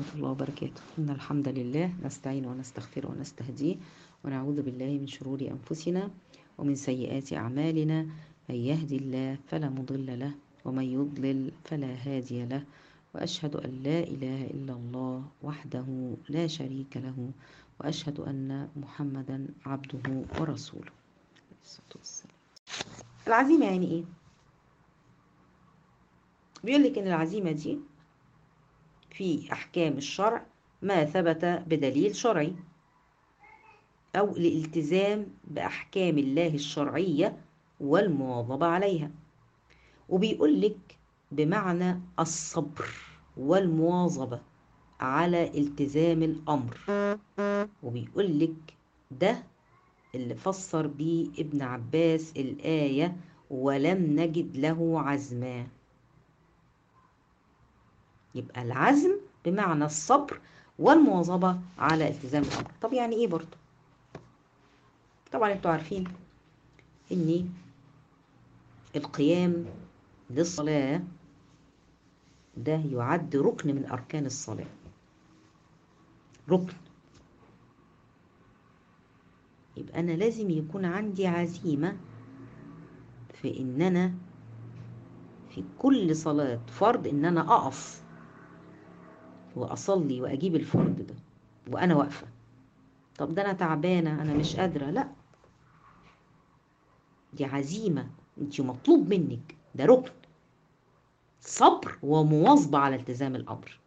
الله وبركاته إن الحمد لله نستعين ونستغفر ونستهديه ونعوذ بالله من شرور أنفسنا ومن سيئات أعمالنا من يهدي الله فلا مضل له ومن يضلل فلا هادي له وأشهد أن لا إله إلا الله وحده لا شريك له وأشهد أن محمدا عبده ورسوله العزيمة يعني إيه؟ بيقول لك إن العزيمة دي في أحكام الشرع ما ثبت بدليل شرعي أو الالتزام بأحكام الله الشرعية والمواظبة عليها وبيقول لك بمعنى الصبر والمواظبة على التزام الأمر وبيقول لك ده اللي فسر بيه ابن عباس الآية ولم نجد له عزما يبقى العزم بمعنى الصبر والمواظبة على التزام الأمر طب يعني إيه برضه طبعا انتوا عارفين ان القيام للصلاة ده يعد ركن من أركان الصلاة ركن يبقى أنا لازم يكون عندي عزيمة في إن أنا في كل صلاة فرض إن أنا أقف وأصلي وأجيب الفرض ده وأنا واقفة طب ده أنا تعبانة أنا مش قادرة لأ دي عزيمة أنت مطلوب منك ده ركن صبر ومواظبة على التزام الأمر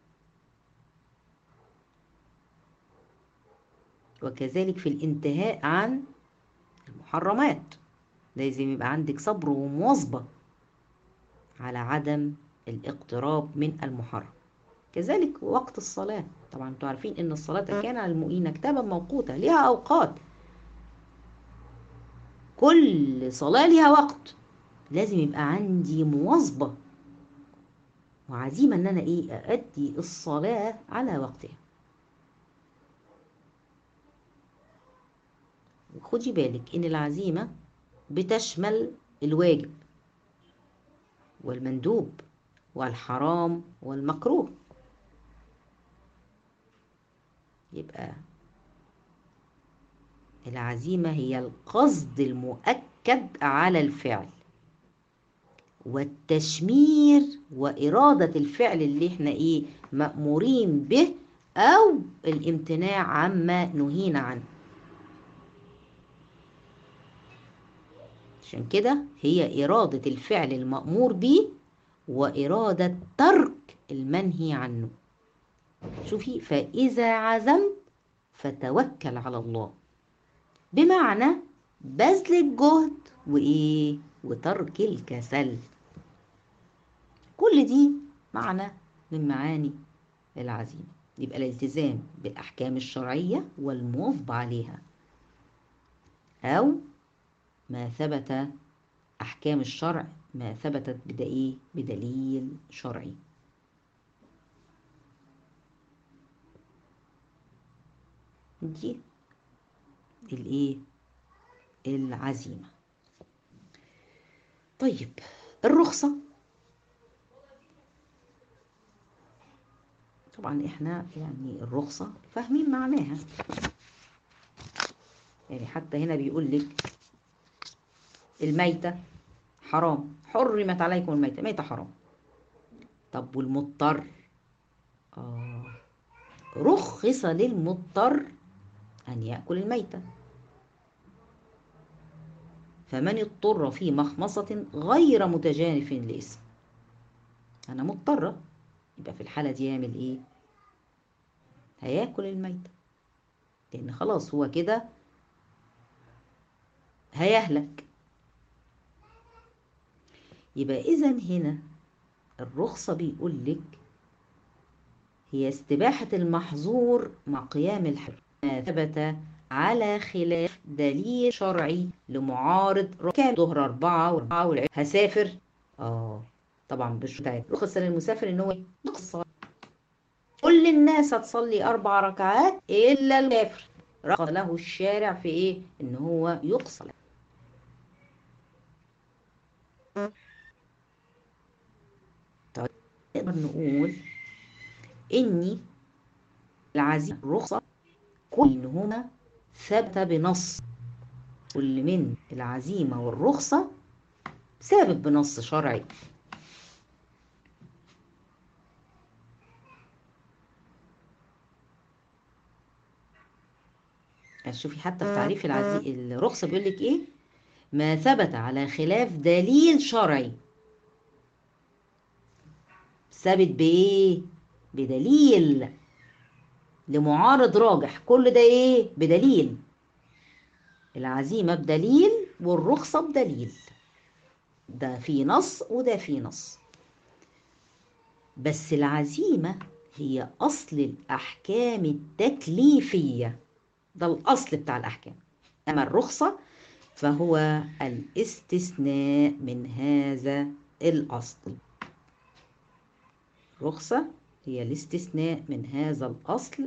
وكذلك في الانتهاء عن المحرمات لازم يبقى عندك صبر ومواظبة على عدم الاقتراب من المحرم كذلك وقت الصلاة طبعا انتوا عارفين ان الصلاة كان على المؤمنين كتابا موقوتا ليها اوقات كل صلاة ليها وقت لازم يبقى عندي مواظبة وعزيمة ان انا ايه اادي الصلاة على وقتها وخدي بالك ان العزيمة بتشمل الواجب والمندوب والحرام والمكروه يبقى العزيمة هي القصد المؤكد على الفعل والتشمير وإرادة الفعل اللي احنا ايه مأمورين به أو الامتناع عما نهينا عنه عشان كده هي إرادة الفعل المأمور به وإرادة ترك المنهي عنه شوفي فإذا عزمت فتوكل على الله بمعنى بذل الجهد وإيه وترك الكسل كل دي معنى من معاني العزيمة يبقى الالتزام بالأحكام الشرعية والمواظبة عليها أو ما ثبت أحكام الشرع ما ثبتت بدليل بدليل شرعي دي الايه العزيمة طيب الرخصة طبعا احنا يعني الرخصة فاهمين معناها يعني حتى هنا بيقول لك الميتة حرام حرمت عليكم الميتة ميتة حرام طب والمضطر آه رخص للمضطر أن يأكل الميتة فمن اضطر في مخمصة غير متجانف لإثم أنا مضطرة يبقى في الحالة دي يعمل إيه؟ هياكل الميتة لأن خلاص هو كده هيهلك يبقى إذا هنا الرخصة بيقول لك هي استباحة المحظور مع قيام الحر ما ثبت على خلاف دليل شرعي لمعارض ركاب ظهر أربعة وأربعة والعشرين هسافر اه طبعا بالشتاء رخص للمسافر ان هو يقص كل الناس هتصلي أربع ركعات إلا المسافر رخص له الشارع في إيه؟ إن هو يقصر طيب نقدر نقول إني العزيمة الرخصة كل منهما ثبت بنص كل من العزيمة والرخصة ثابت بنص شرعي شوفي حتى في تعريف العزي... الرخصة بيقول لك ايه ما ثبت على خلاف دليل شرعي ثابت بايه بدليل لمعارض راجح كل ده ايه بدليل العزيمة بدليل والرخصة بدليل ده في نص وده في نص بس العزيمة هي أصل الأحكام التكليفية ده الأصل بتاع الأحكام أما الرخصة فهو الاستثناء من هذا الأصل الرخصة هي الاستثناء من هذا الأصل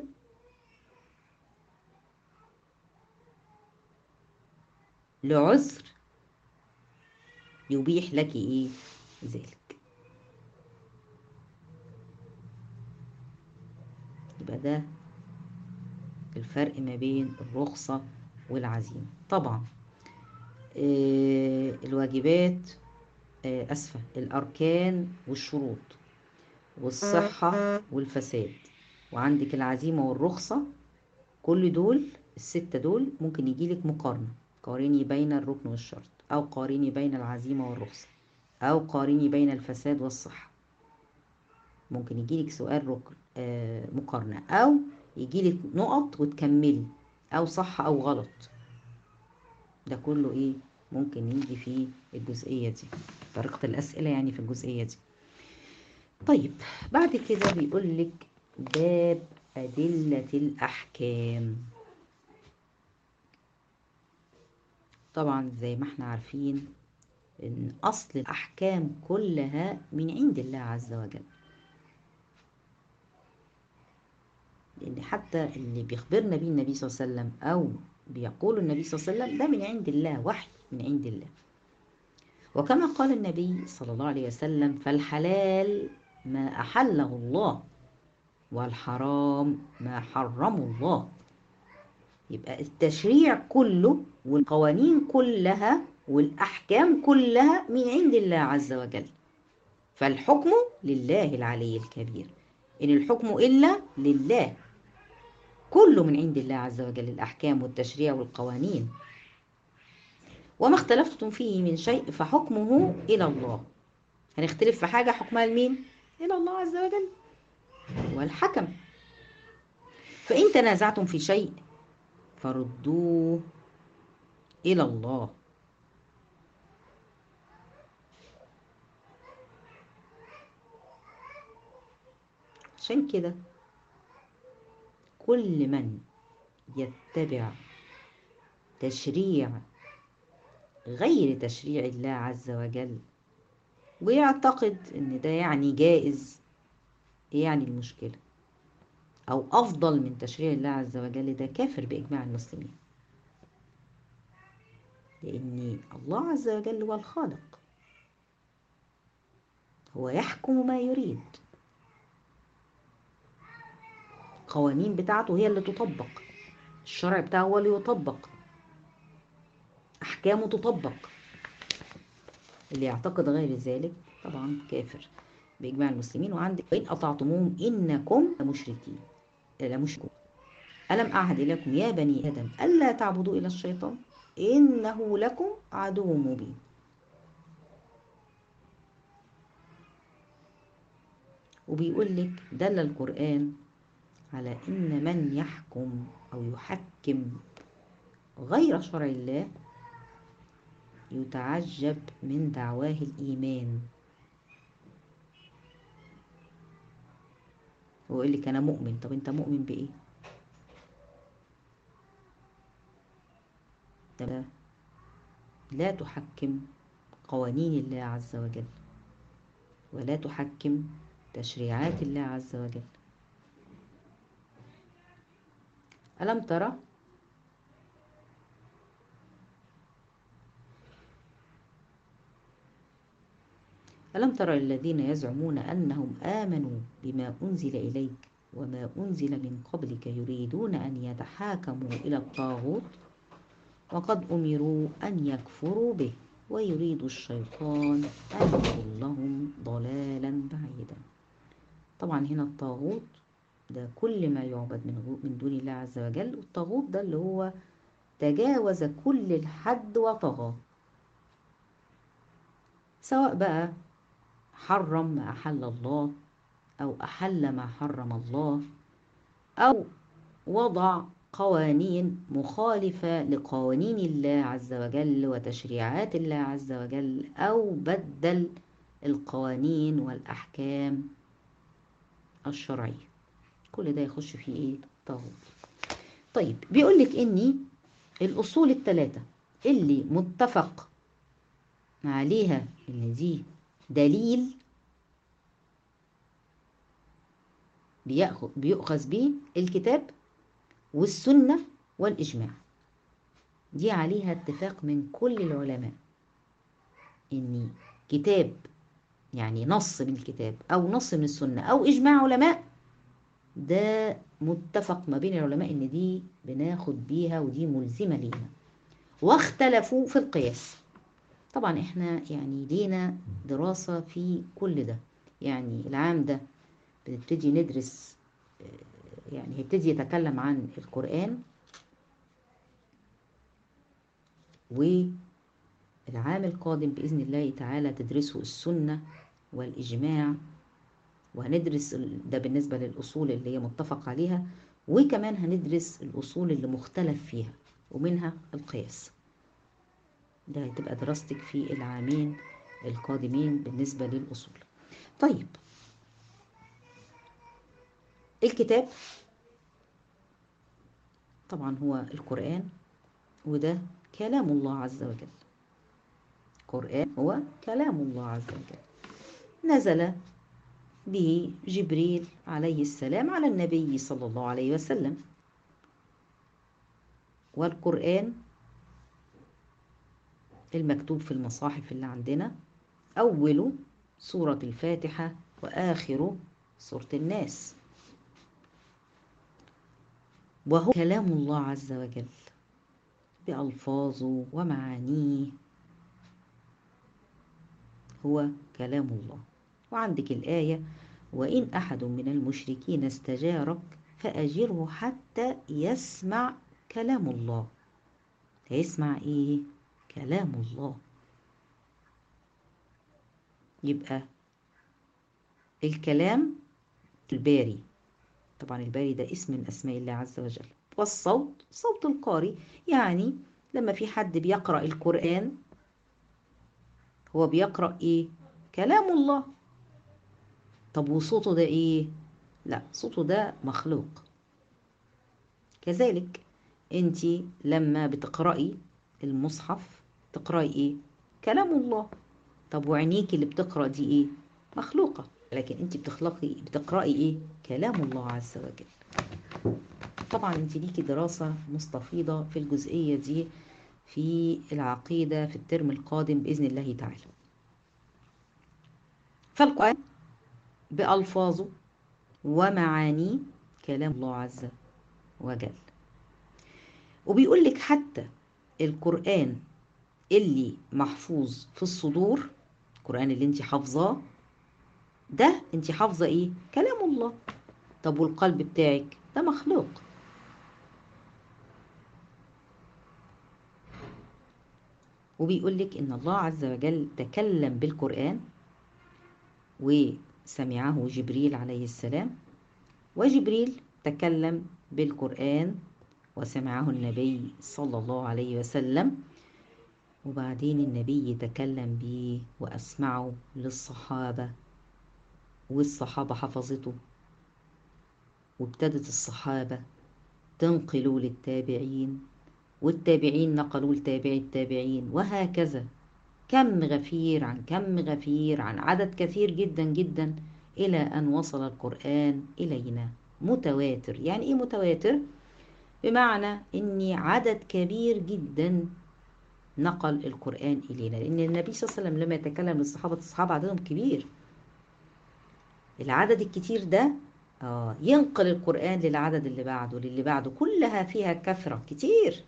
لعذر يبيح لك إيه ذلك يبقى ده الفرق ما بين الرخصة والعزيمة طبعا آه الواجبات آه أسفة الأركان والشروط والصحة والفساد وعندك العزيمة والرخصة كل دول الستة دول ممكن يجيلك مقارنة قارني بين الركن والشرط أو قارني بين العزيمة والرخصة أو قارني بين الفساد والصحة ممكن يجيلك سؤال ركن آه مقارنة أو يجيلك نقط وتكملي أو صح أو غلط ده كله إيه ممكن يجي في الجزئية دي طريقة الأسئلة يعني في الجزئية دي طيب بعد كده بيقول لك باب أدلة الأحكام طبعا زي ما احنا عارفين ان أصل الأحكام كلها من عند الله عز وجل لأن حتى اللي بيخبرنا بيه النبي صلى الله عليه وسلم أو بيقول النبي صلى الله عليه وسلم ده من عند الله وحي من عند الله وكما قال النبي صلى الله عليه وسلم فالحلال ما أحله الله والحرام ما حرمه الله يبقى التشريع كله والقوانين كلها والأحكام كلها من عند الله عز وجل فالحكم لله العلي الكبير إن الحكم إلا لله كله من عند الله عز وجل الأحكام والتشريع والقوانين وما اختلفتم فيه من شيء فحكمه إلى الله هنختلف في حاجة حكمها لمين؟ إلى الله عز وجل والحكم فإن تنازعتم في شيء فردوه إلى الله عشان كده كل من يتبع تشريع غير تشريع الله عز وجل ويعتقد ان ده يعني جائز يعني المشكلة او افضل من تشريع الله عز وجل ده كافر باجماع المسلمين لان الله عز وجل هو الخالق هو يحكم ما يريد القوانين بتاعته هي اللي تطبق الشرع بتاعه هو اللي يطبق أحكامه تطبق اللي يعتقد غير ذلك طبعا كافر بإجماع المسلمين وعندك وإن أطعتموهم إنكم لمشركين لمشركون ألم أعهد إليكم يا بني آدم ألا تعبدوا إلى الشيطان إنه لكم عدو مبين وبيقول لك دل القرآن على إن من يحكم أو يحكم غير شرع الله يتعجب من دعواه الإيمان هو يقول لك أنا مؤمن طب أنت مؤمن بإيه؟ ده لا تحكم قوانين الله عز وجل ولا تحكم تشريعات الله عز وجل ألم ترى ألم ترى الذين يزعمون أنهم آمنوا بما أنزل إليك وما أنزل من قبلك يريدون أن يتحاكموا إلى الطاغوت وقد أمروا أن يكفروا به ويريد الشيطان أن يضلهم ضلالا بعيدا طبعا هنا الطاغوت ده كل ما يعبد من من دون الله عز وجل الطاغوت ده اللي هو تجاوز كل الحد وطغى سواء بقى حرم ما أحل الله أو أحل ما حرم الله أو وضع قوانين مخالفة لقوانين الله عز وجل وتشريعات الله عز وجل أو بدل القوانين والأحكام الشرعية كل ده يخش فيه إيه؟ طاغوت طيب بيقول لك إني الأصول الثلاثة اللي متفق عليها إن دي دليل بيؤخذ به الكتاب والسنة والإجماع دي عليها اتفاق من كل العلماء إن كتاب يعني نص من الكتاب أو نص من السنة أو إجماع علماء ده متفق ما بين العلماء إن دي بناخد بيها ودي ملزمة لينا واختلفوا في القياس طبعا احنا يعني لينا دراسة في كل ده يعني العام ده بنبتدي ندرس يعني هيبتدي يتكلم عن القرآن والعام القادم بإذن الله تعالى تدرسوا السنة والإجماع وهندرس ده بالنسبة للأصول اللي هي متفق عليها وكمان هندرس الأصول اللي مختلف فيها ومنها القياس ده هتبقى دراستك في العامين القادمين بالنسبة للأصول طيب الكتاب طبعا هو القرآن وده كلام الله عز وجل القرآن هو كلام الله عز وجل نزل به جبريل عليه السلام على النبي صلى الله عليه وسلم والقرآن المكتوب في المصاحف اللي عندنا أوله سورة الفاتحة وآخره سورة الناس وهو كلام الله عز وجل بألفاظه ومعانيه هو كلام الله وعندك الآية وإن أحد من المشركين استجارك فأجره حتى يسمع كلام الله هيسمع إيه؟ كلام الله يبقى الكلام الباري طبعا الباري ده اسم من أسماء الله عز وجل والصوت صوت القارئ يعني لما في حد بيقرأ القرآن هو بيقرأ إيه؟ كلام الله طب وصوته ده إيه؟ لا صوته ده مخلوق كذلك انت لما بتقرأي المصحف تقرأي ايه كلام الله طب وعينيك اللي بتقرأ دي ايه مخلوقة لكن انت بتخلقي بتقرأي ايه كلام الله عز وجل طبعا انت ليكي دراسة مستفيضة في الجزئية دي في العقيدة في الترم القادم بإذن الله تعالى فالقرآن بألفاظه ومعانيه كلام الله عز وجل وبيقول لك حتى القرآن اللي محفوظ في الصدور القرآن اللي انت حافظاه ده انت حافظة ايه كلام الله طب والقلب بتاعك ده مخلوق وبيقول لك ان الله عز وجل تكلم بالقرآن وسمعه جبريل عليه السلام وجبريل تكلم بالقرآن وسمعه النبي صلى الله عليه وسلم وبعدين النبي تكلم به وأسمعه للصحابة والصحابة حفظته وابتدت الصحابة تنقلوا للتابعين والتابعين نقلوا لتابعي التابعين وهكذا كم غفير عن كم غفير عن عدد كثير جدا جدا إلى أن وصل القرآن إلينا متواتر يعني إيه متواتر؟ بمعنى أن عدد كبير جدا نقل القرآن إلينا لأن النبي صلى الله عليه وسلم لما يتكلم للصحابة الصحابة عددهم كبير العدد الكتير ده آه ينقل القرآن للعدد اللي بعده للي بعده كلها فيها كثرة كتير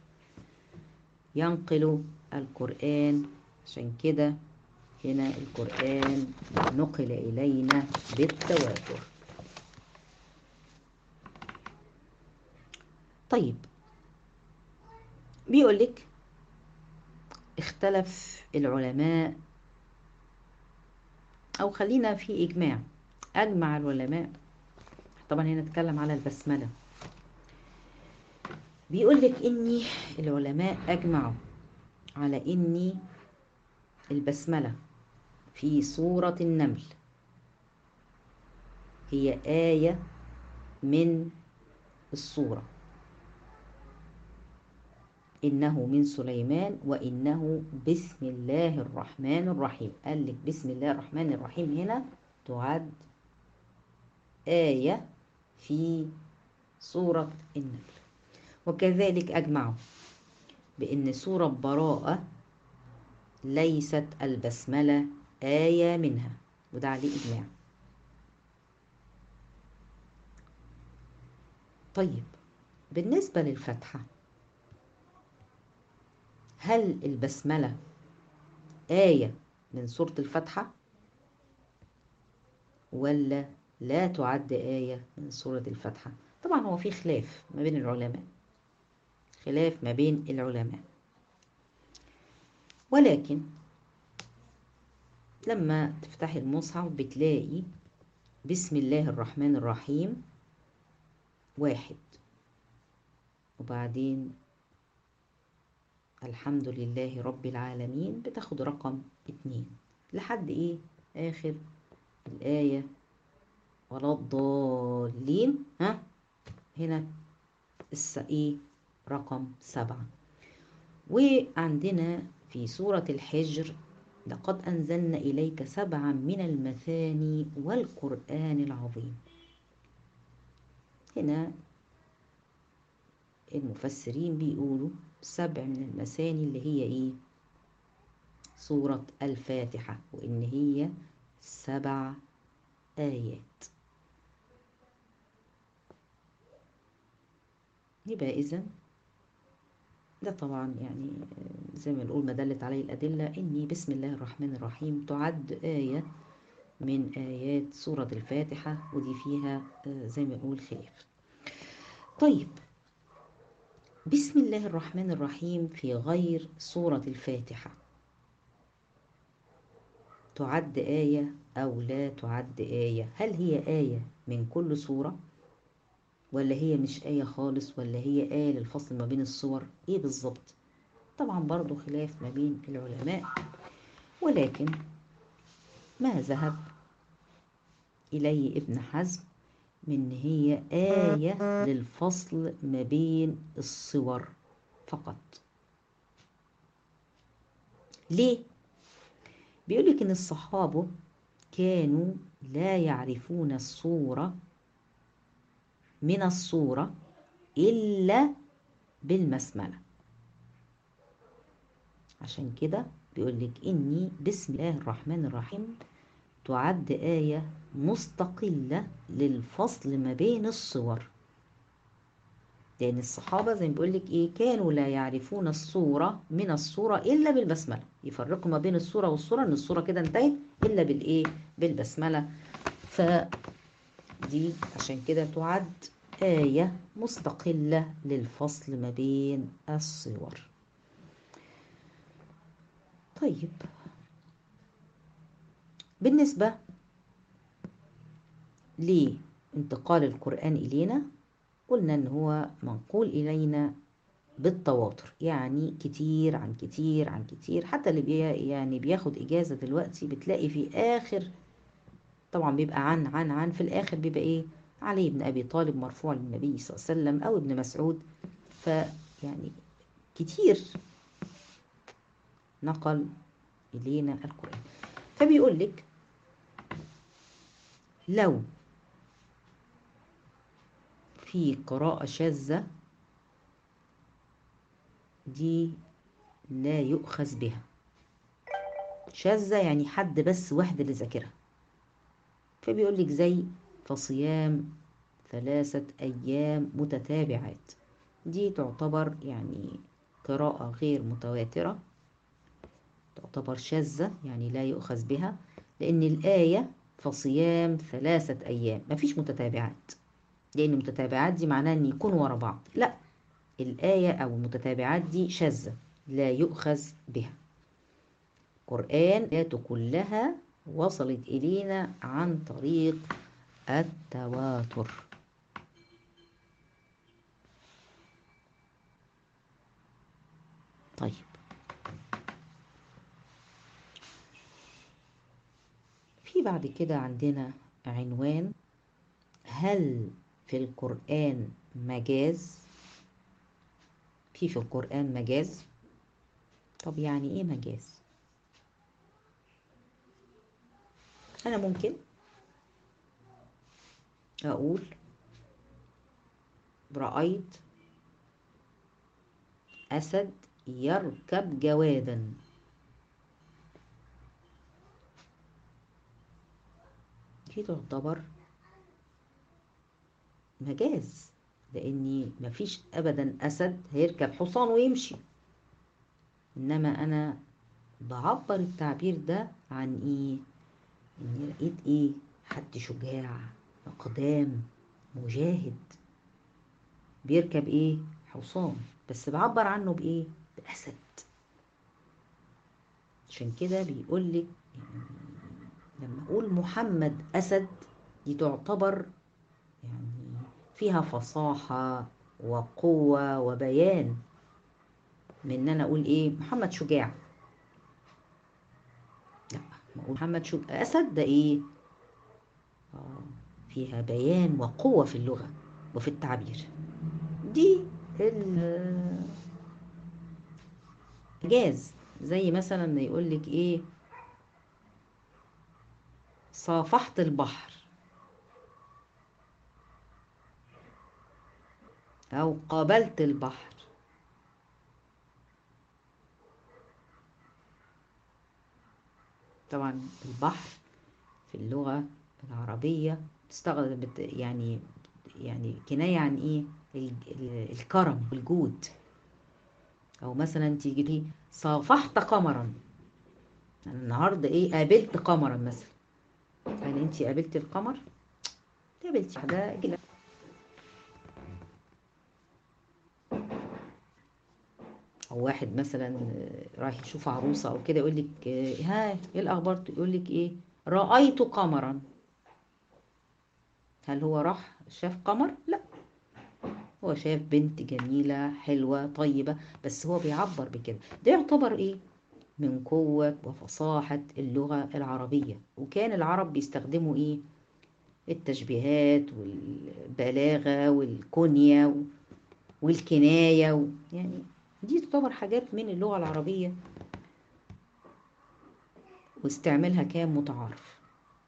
ينقل القرآن عشان كده هنا القرآن نقل إلينا بالتواتر طيب بيقول لك اختلف العلماء أو خلينا في إجماع أجمع العلماء طبعا هنا نتكلم على البسملة بيقول لك إني العلماء أجمعوا على إني البسملة في سورة النمل هي آية من السورة إنه من سليمان وإنه بسم الله الرحمن الرحيم قال لك بسم الله الرحمن الرحيم هنا تعد آية في سورة النمل وكذلك أجمعوا بأن سورة براءة ليست البسملة آية منها وده عليه إجماع طيب بالنسبة للفتحة هل البسملة آية من سورة الفتحة ولا لا تعد آية من سورة الفتحة طبعا هو في خلاف ما بين العلماء خلاف ما بين العلماء ولكن لما تفتحي المصحف بتلاقي بسم الله الرحمن الرحيم واحد وبعدين الحمد لله رب العالمين بتاخد رقم اتنين لحد ايه اخر الآية ولا الضالين ها هنا الس ايه رقم سبعة وعندنا في سورة الحجر لقد أنزلنا إليك سبعا من المثاني والقرآن العظيم هنا المفسرين بيقولوا سبع من المثاني اللي هي ايه سورة الفاتحة وإن هي سبع آيات يبقى إذا ده طبعا يعني زي ما نقول ما دلت عليه الأدلة إني بسم الله الرحمن الرحيم تعد آية من آيات سورة الفاتحة ودي فيها زي ما نقول خلاف طيب بسم الله الرحمن الرحيم في غير سورة الفاتحة تعد آية أو لا تعد آية هل هي آية من كل سورة ولا هي مش آية خالص ولا هي آية للفصل ما بين الصور إيه بالظبط طبعا برضو خلاف ما بين العلماء ولكن ما ذهب إليه ابن حزم من هي آية للفصل ما بين الصور فقط ليه؟ بيقولك إن الصحابة كانوا لا يعرفون الصورة من الصورة إلا بالمسملة عشان كده بيقولك إني بسم الله الرحمن الرحيم تعد آية مستقلة للفصل ما بين الصور لأن الصحابة زي ما بيقول لك إيه كانوا لا يعرفون الصورة من الصورة إلا بالبسملة يفرقوا ما بين الصورة والصورة إن الصورة كده انتهت إلا بالإيه بالبسملة فدي عشان كده تعد آية مستقلة للفصل ما بين الصور طيب بالنسبة لانتقال القرآن إلينا قلنا إن هو منقول إلينا بالتواتر يعني كتير عن كتير عن كتير حتى اللي بي يعني بياخد إجازة دلوقتي بتلاقي في آخر طبعا بيبقى عن عن عن في الآخر بيبقى إيه علي بن أبي طالب مرفوع للنبي صلى الله عليه وسلم أو ابن مسعود فيعني كتير نقل إلينا القرآن فبيقول لك لو في قراءة شاذة دي لا يؤخذ بها شاذة يعني حد بس واحد اللي ذاكرها فبيقول لك زي فصيام ثلاثة أيام متتابعات دي تعتبر يعني قراءة غير متواترة تعتبر شاذة يعني لا يؤخذ بها لأن الآية فصيام ثلاثة أيام مفيش متتابعات لأن المتتابعات دي معناها أن يكونوا ورا بعض لا الآية أو المتتابعات دي شاذة لا يؤخذ بها القرآن آياته كلها وصلت إلينا عن طريق التواتر طيب في بعد كده عندنا عنوان هل في القرآن مجاز في في القرآن مجاز طب يعني ايه مجاز انا ممكن اقول رأيت اسد يركب جوادا دي تعتبر مجاز لاني مفيش ابدا اسد هيركب حصان ويمشي انما انا بعبر التعبير ده عن ايه اني لقيت ايه حد شجاع اقدام مجاهد بيركب ايه حصان بس بعبر عنه بايه باسد عشان كده بيقول لك يعني لما اقول محمد اسد دي تعتبر يعني فيها فصاحة وقوة وبيان من ان انا اقول ايه محمد شجاع لا ما اقول محمد شجاع اسد ده ايه آه فيها بيان وقوة في اللغة وفي التعبير دي الجاز زي مثلا ما يقول لك ايه صافحت البحر أو قابلت البحر طبعا البحر في اللغة العربية تستخدم يعني يعني كناية عن إيه الكرم والجود أو مثلا تيجي لي صافحت قمرا أنا النهاردة إيه قابلت قمرا مثلا يعني أنت قابلت القمر قابلتي ده كده او واحد مثلا رايح يشوف عروسه او كده يقول لك ها ايه الاخبار يقول لك ايه رايت قمرا هل هو راح شاف قمر لا هو شاف بنت جميله حلوه طيبه بس هو بيعبر بكده ده يعتبر ايه من قوه وفصاحه اللغه العربيه وكان العرب بيستخدموا ايه التشبيهات والبلاغه والكنيه والكنايه يعني دي تعتبر حاجات من اللغة العربية واستعمالها كان متعارف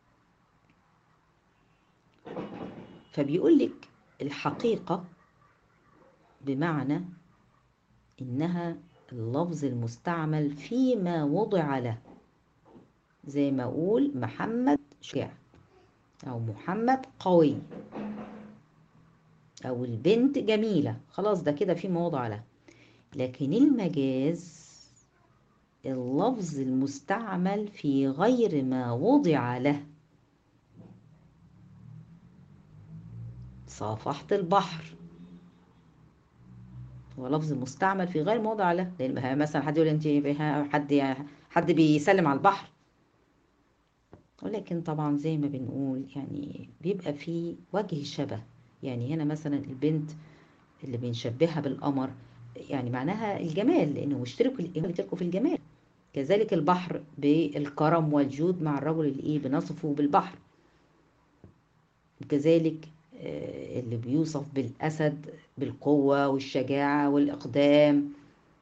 فبيقول لك الحقيقة بمعنى إنها اللفظ المستعمل فيما وضع له زي ما أقول محمد شجاع أو محمد قوي أو البنت جميلة خلاص ده كده فيما وضع له لكن المجاز اللفظ المستعمل في غير ما وضع له صافحت البحر هو لفظ مستعمل في غير ما وضع له لان مثلا حد يقول انت حد حد بيسلم على البحر ولكن طبعا زي ما بنقول يعني بيبقى في وجه شبه يعني هنا مثلا البنت اللي بنشبهها بالقمر يعني معناها الجمال لانه مشتركوا بيشتركوا في الجمال كذلك البحر بالكرم والجود مع الرجل اللي ايه بنصفه بالبحر وكذلك اللي بيوصف بالاسد بالقوه والشجاعه والاقدام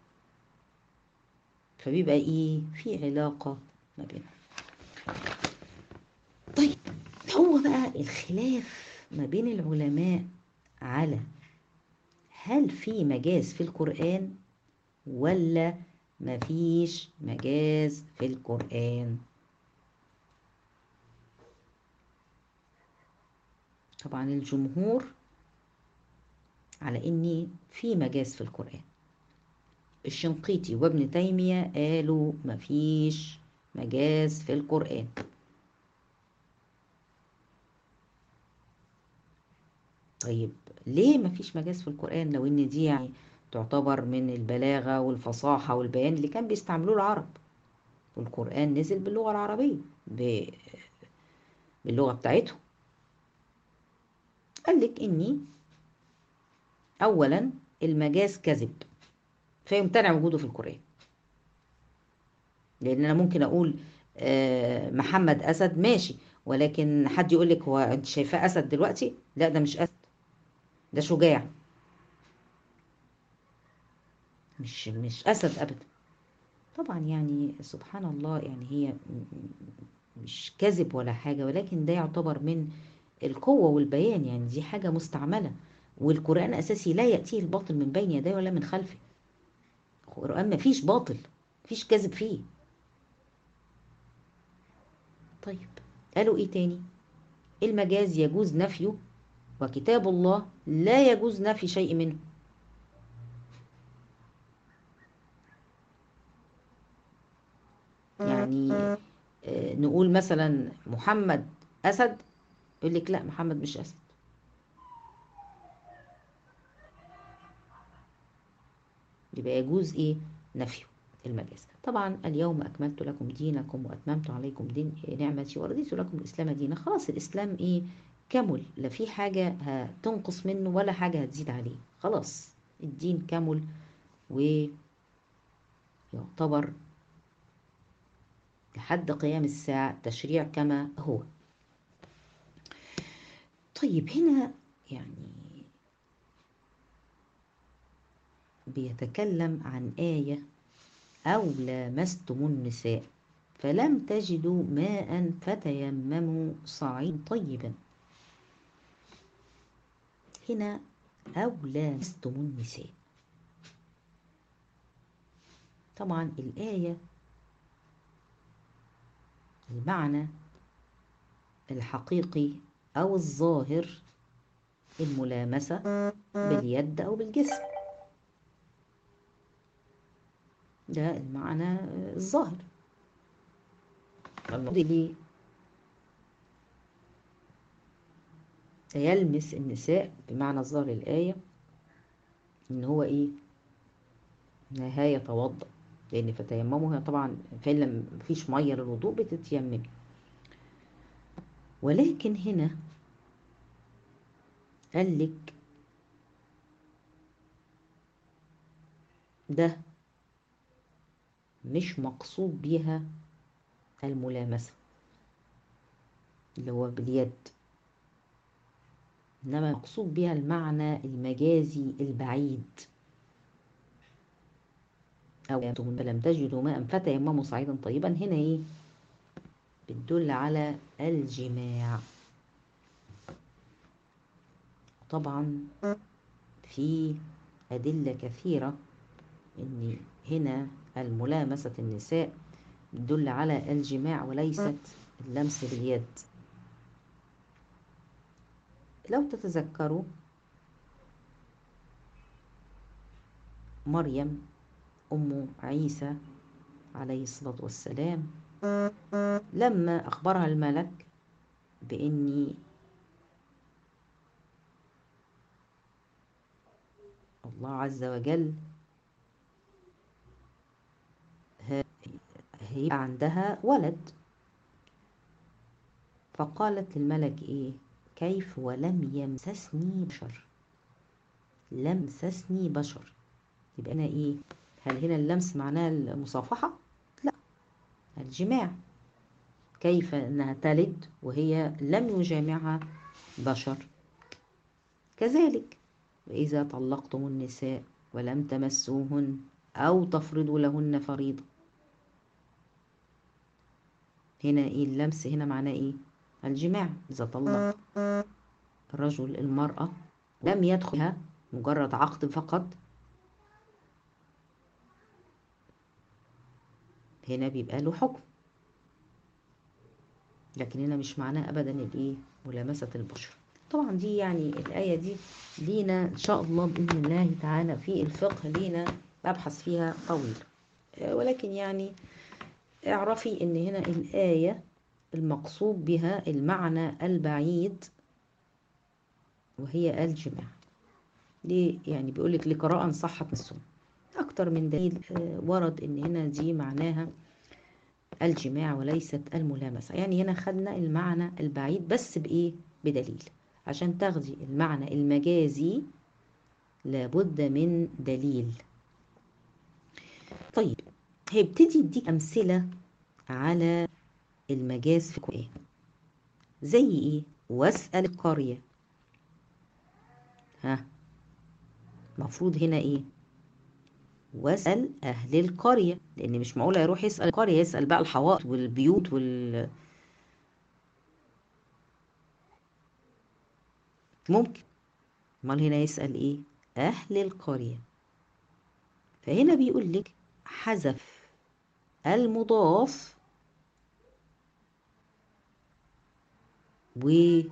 فبيبقى ايه في علاقه ما بينهم طيب هو بقى الخلاف ما بين العلماء على هل في مجاز في القرآن ولا مفيش مجاز في القرآن طبعا الجمهور على إني في مجاز في القرآن الشنقيطي وابن تيمية قالوا مفيش مجاز في القرآن طيب ليه مفيش مجاز في القرآن لو إن دي يعني تعتبر من البلاغة والفصاحة والبيان اللي كان بيستعملوه العرب والقرآن نزل باللغة العربية ب... باللغة بتاعتهم قال لك إني أولا المجاز كذب فيمتنع وجوده في القرآن لأن أنا ممكن أقول محمد أسد ماشي ولكن حد يقول لك هو أنت شايفاه أسد دلوقتي؟ لا ده مش أسد ده شجاع مش مش أسد أبدا طبعا يعني سبحان الله يعني هي مش كذب ولا حاجة ولكن ده يعتبر من القوة والبيان يعني دي حاجة مستعملة والقرآن أساسي لا يأتيه الباطل من بين يديه ولا من خلفه القرآن ما فيش باطل فيش كذب فيه طيب قالوا ايه تاني المجاز يجوز نفيه وكتاب الله لا يجوز نفي شيء منه يعني نقول مثلا محمد أسد يقول لك لا محمد مش أسد يبقى يجوز ايه نفيه المجاز طبعا اليوم أكملت لكم دينكم وأتممت عليكم دين نعمتي ورضيت لكم الإسلام دينا خلاص الإسلام إيه كمل لا في حاجة هتنقص منه ولا حاجة هتزيد عليه خلاص الدين كمل ويعتبر لحد قيام الساعة تشريع كما هو طيب هنا يعني بيتكلم عن آية أو لامستم النساء فلم تجدوا ماء فتيمموا صعيد طيبا هنا أو لامستم النساء طبعا الآية المعنى الحقيقي أو الظاهر الملامسة باليد أو بالجسم ده المعنى الظاهر ليه يلمس النساء بمعنى الظاهر الآية إن هو إيه نهاية يتوضأ لأن فتيمموا هي طبعا فإن لم مفيش مية للوضوء بتتيمم ولكن هنا قال لك ده مش مقصود بيها الملامسة اللي هو باليد إنما مقصود بيها المعنى المجازي البعيد أو فلم تجدوا ماء فتيمموا صعيدا طيبا هنا إيه بتدل على الجماع طبعا في أدلة كثيرة إن هنا الملامسة النساء تدل على الجماع وليست اللمس باليد لو تتذكروا مريم أم عيسى عليه الصلاة والسلام لما أخبرها الملك بإني الله عز وجل هي عندها ولد فقالت للملك ايه كيف ولم يمسسني بشر لم يمسسني بشر يبقى انا ايه هل هنا اللمس معناه المصافحة لا الجماع كيف انها تلد وهي لم يجامعها بشر كذلك وإذا طلقتم النساء ولم تمسوهن أو تفرضوا لهن فريضة هنا ايه اللمس هنا معناه ايه الجماع اذا طلق الرجل المرأة لم يدخلها مجرد عقد فقط هنا بيبقى له حكم لكن هنا مش معناه ابدا الايه ملامسة البشر طبعا دي يعني الآية دي لينا إن شاء الله بإذن الله تعالى في الفقه لينا أبحث فيها طويل ولكن يعني اعرفي إن هنا الآية المقصود بها المعنى البعيد وهي الجماع ليه يعني بيقولك لقراءة صحت السنة أكتر من دليل ورد إن هنا دي معناها الجماع وليست الملامسة يعني هنا خدنا المعنى البعيد بس بإيه بدليل عشان تاخدي المعنى المجازي لابد من دليل طيب هيبتدي يديك أمثلة على المجاز في القرآن زي إيه واسأل القرية ها المفروض هنا إيه واسأل أهل القرية لأن مش معقول يروح يسأل القرية يسأل بقى الحوائط والبيوت وال ممكن امال هنا يسأل ايه اهل القرية فهنا بيقول لك حذف المضاف و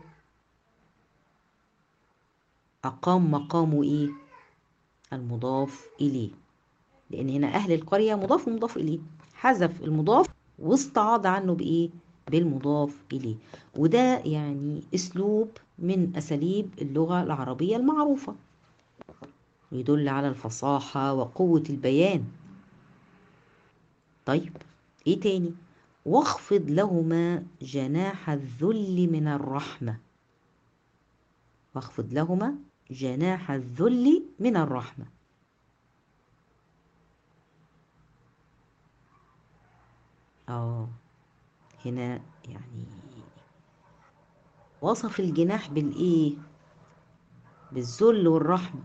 أقام مقامه إيه؟ المضاف إليه لأن هنا أهل القرية مضاف ومضاف إليه حذف المضاف واستعاض عنه بإيه؟ بالمضاف إليه وده يعني أسلوب من أساليب اللغة العربية المعروفة يدل على الفصاحة وقوة البيان طيب إيه تاني واخفض لهما جناح الذل من الرحمة واخفض لهما جناح الذل من الرحمة آه هنا يعني وصف الجناح بالإيه بالذل والرحمة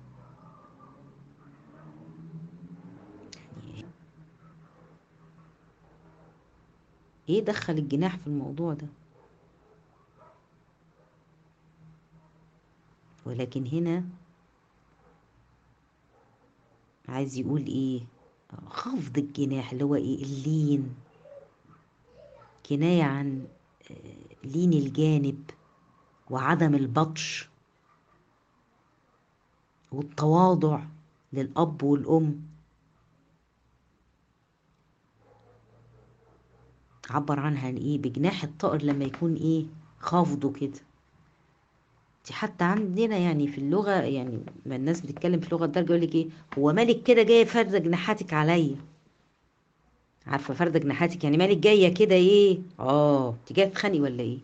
يعني إيه دخل الجناح في الموضوع ده ولكن هنا عايز يقول ايه خفض الجناح اللي هو ايه اللين كناية عن لين الجانب وعدم البطش والتواضع للأب والأم عبر عنها عن ايه بجناح الطائر لما يكون ايه خافضه كده دي حتى عندنا يعني في اللغة يعني ما الناس بتتكلم في لغة الدرجة يقول لك ايه هو مالك كده جاي فرد جناحاتك عليا عارفة فرد جناحاتك يعني مالك جاية كده ايه اه انت جاية تتخانقي ولا ايه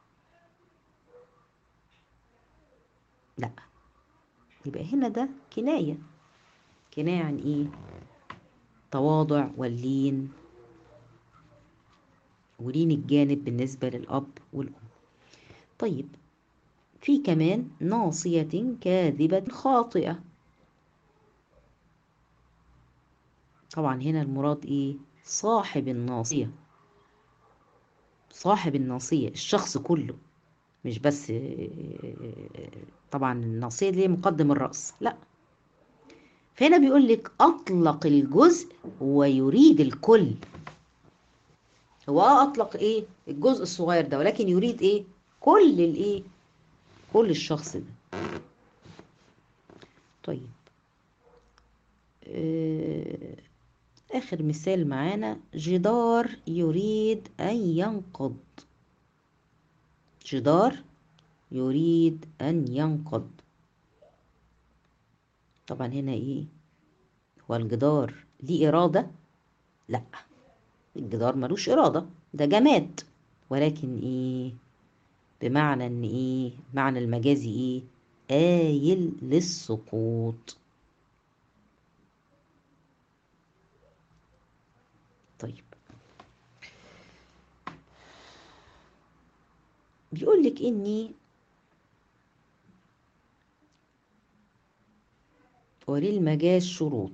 لا يبقى هنا ده كناية كناية عن ايه تواضع واللين ولين الجانب بالنسبة للأب والأم طيب في كمان ناصية كاذبة خاطئة طبعا هنا المراد ايه صاحب الناصية صاحب الناصية الشخص كله مش بس طبعا الناصية دي مقدم الرأس لا فهنا بيقول لك أطلق الجزء ويريد الكل هو أطلق إيه الجزء الصغير ده ولكن يريد إيه كل الإيه كل الشخص ده طيب آخر مثال معانا جدار يريد أن ينقض جدار يريد أن ينقض طبعا هنا إيه هو الجدار ليه إرادة لا الجدار ملوش إرادة ده جماد ولكن إيه بمعنى ان ايه معنى المجازي ايه آيل للسقوط طيب بيقول لك اني وللمجاز شروط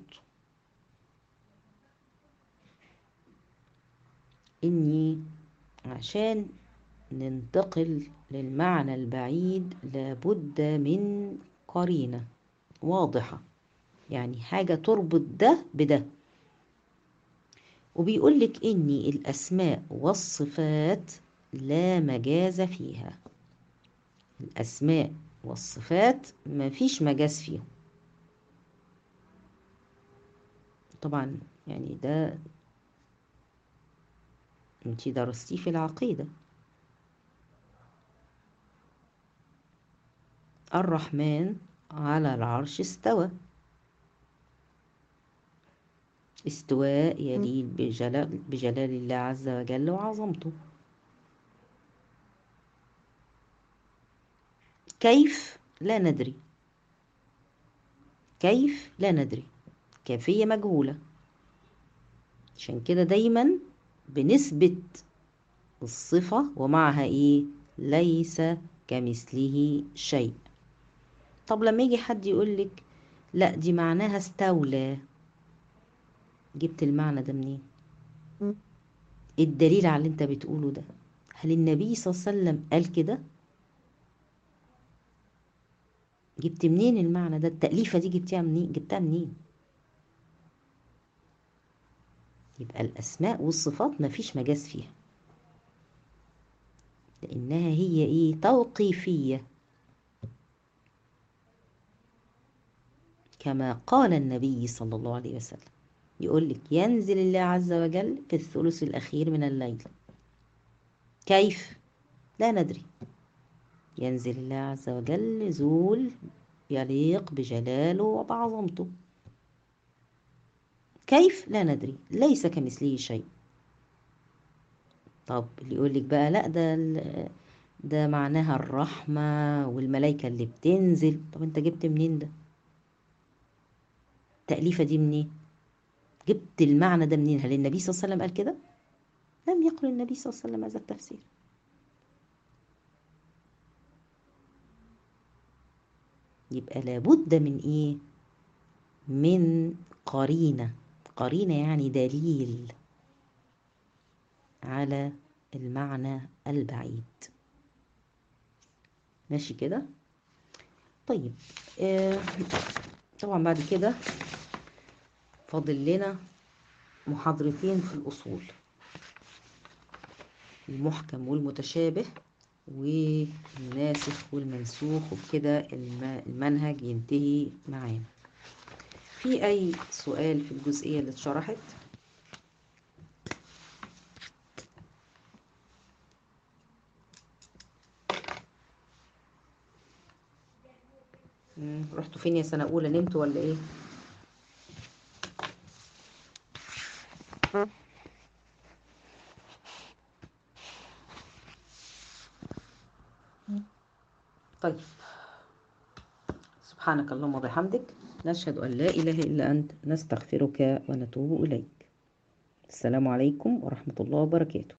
اني عشان ننتقل للمعنى البعيد لابد من قرينة واضحة يعني حاجة تربط ده بده وبيقولك إني الأسماء والصفات لا مجاز فيها الأسماء والصفات ما فيش مجاز فيهم طبعا يعني ده انتي درستيه في العقيدة الرحمن على العرش استوى استواء يليق بجلال, بجلال الله عز وجل وعظمته كيف لا ندري كيف لا ندري كيفية مجهولة عشان كده دايما بنثبت الصفة ومعها ايه ليس كمثله شيء طب لما يجي حد يقولك لا دي معناها استولى جبت المعنى ده منين الدليل على اللي انت بتقوله ده هل النبي صلى الله عليه وسلم قال كده جبت منين المعنى ده التأليفة دي جبتها منين جبتها منين يبقى الأسماء والصفات مفيش مجاز فيها لأنها هي إيه توقيفية كما قال النبي صلى الله عليه وسلم يقول لك ينزل الله عز وجل في الثلث الأخير من الليل كيف؟ لا ندري ينزل الله عز وجل نزول يليق بجلاله وبعظمته كيف لا ندري ليس كمثله شيء طب اللي يقول لك بقى لا ده ده معناها الرحمة والملائكة اللي بتنزل طب انت جبت منين ده التأليفة دي منين جبت المعنى ده منين هل النبي صلى الله عليه وسلم قال كده لم يقل النبي صلى الله عليه وسلم هذا التفسير يبقى لابد من ايه من قرينة قرينة يعني دليل على المعنى البعيد ماشي كده طيب آه طبعا بعد كده فاضل لنا محاضرتين في الأصول المحكم والمتشابه والناسخ والمنسوخ وبكده المنهج ينتهي معانا في أي سؤال في الجزئية اللي اتشرحت رحتوا فين يا سنة أولى نمتوا ولا إيه؟ طيب سبحانك اللهم وبحمدك نشهد أن لا إله إلا أنت نستغفرك ونتوب إليك السلام عليكم ورحمة الله وبركاته